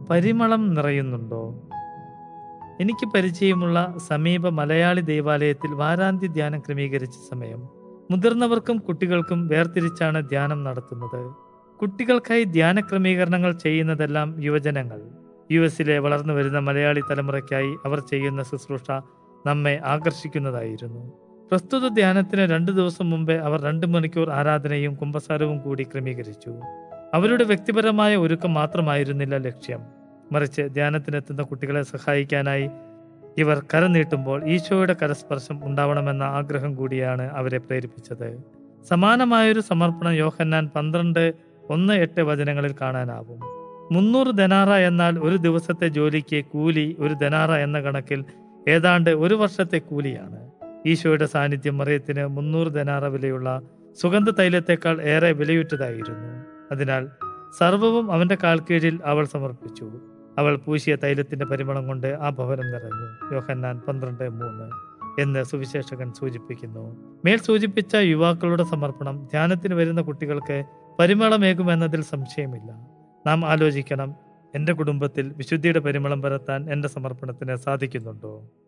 പരിമളം നിറയുന്നുണ്ടോ എനിക്ക് പരിചയമുള്ള സമീപ മലയാളി ദേവാലയത്തിൽ വാരാന്ത്യ ധ്യാനം ക്രമീകരിച്ച സമയം മുതിർന്നവർക്കും കുട്ടികൾക്കും വേർതിരിച്ചാണ് ധ്യാനം നടത്തുന്നത് കുട്ടികൾക്കായി ധ്യാന ക്രമീകരണങ്ങൾ ചെയ്യുന്നതെല്ലാം യുവജനങ്ങൾ യു എസിലെ വളർന്നു വരുന്ന മലയാളി തലമുറയ്ക്കായി അവർ ചെയ്യുന്ന ശുശ്രൂഷ നമ്മെ ആകർഷിക്കുന്നതായിരുന്നു പ്രസ്തുത ധ്യാനത്തിന് രണ്ടു ദിവസം മുമ്പേ അവർ രണ്ട് മണിക്കൂർ ആരാധനയും കുമ്പസാരവും കൂടി ക്രമീകരിച്ചു അവരുടെ വ്യക്തിപരമായ ഒരുക്കം മാത്രമായിരുന്നില്ല ലക്ഷ്യം മറിച്ച് ധ്യാനത്തിനെത്തുന്ന കുട്ടികളെ സഹായിക്കാനായി ഇവർ കരനീട്ടുമ്പോൾ ഈശോയുടെ കരസ്പർശം ഉണ്ടാവണമെന്ന ആഗ്രഹം കൂടിയാണ് അവരെ പ്രേരിപ്പിച്ചത് സമാനമായൊരു സമർപ്പണം യോഹന്നാൻ പന്ത്രണ്ട് ഒന്ന് എട്ട് വചനങ്ങളിൽ കാണാനാവും മുന്നൂറ് ദനാറ എന്നാൽ ഒരു ദിവസത്തെ ജോലിക്ക് കൂലി ഒരു ദനാറ എന്ന കണക്കിൽ ഏതാണ്ട് ഒരു വർഷത്തെ കൂലിയാണ് ഈശോയുടെ സാന്നിധ്യം മറിയത്തിന് മുന്നൂറ് ദനാറ വിലയുള്ള സുഗന്ധ തൈലത്തെക്കാൾ ഏറെ വിലയുറ്റതായിരുന്നു അതിനാൽ സർവവും അവന്റെ കാൽക്കീഴിൽ അവൾ സമർപ്പിച്ചു അവൾ പൂശിയ തൈലത്തിന്റെ പരിമളം കൊണ്ട് ആ ഭവനം നിറഞ്ഞു യോഹന്നാൻ പന്ത്രണ്ട് മൂന്ന് എന്ന് സുവിശേഷകൻ സൂചിപ്പിക്കുന്നു മേൽ സൂചിപ്പിച്ച യുവാക്കളുടെ സമർപ്പണം ധ്യാനത്തിന് വരുന്ന കുട്ടികൾക്ക് പരിമളമേകുമെന്നതിൽ സംശയമില്ല നാം ആലോചിക്കണം എൻ്റെ കുടുംബത്തിൽ വിശുദ്ധിയുടെ പരിമളം പരത്താൻ എൻ്റെ സമർപ്പണത്തിന് സാധിക്കുന്നുണ്ടോ